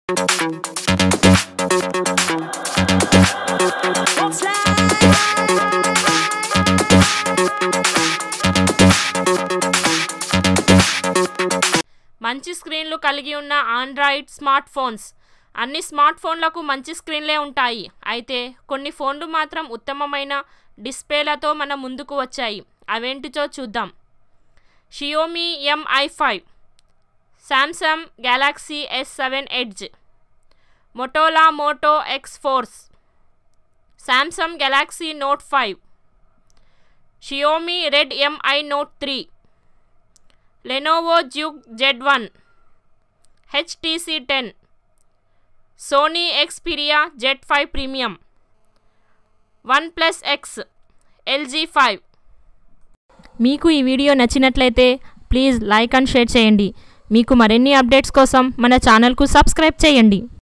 మంచి స్క్రీన్లు కలిగి ఉన్న ఆండ్రాయిడ్ స్మార్ట్ ఫోన్స్ అన్ని స్మార్ట్ ఫోన్లకు మంచి స్క్రీన్లే ఉంటాయి అయితే కొన్ని ఫోన్లు మాత్రం ఉత్తమమైన డిస్ప్లేలతో మన ముందుకు వచ్చాయి అవేంటిచో చూద్దాం Xiaomi MI five Samsung Galaxy S seven edge Motorola Moto X force Samsung Galaxy Note five Xiaomi Redmi Note three Lenovo ZUK Z one HTC ten Sony Xperia Z five premium OnePlus X LG five మీకు ఈ video నచ్చినట్లయితే please like and share చేయండి మీకు మరిన్ని updates కోసం మన ఛానల్కు subscribe చేయండి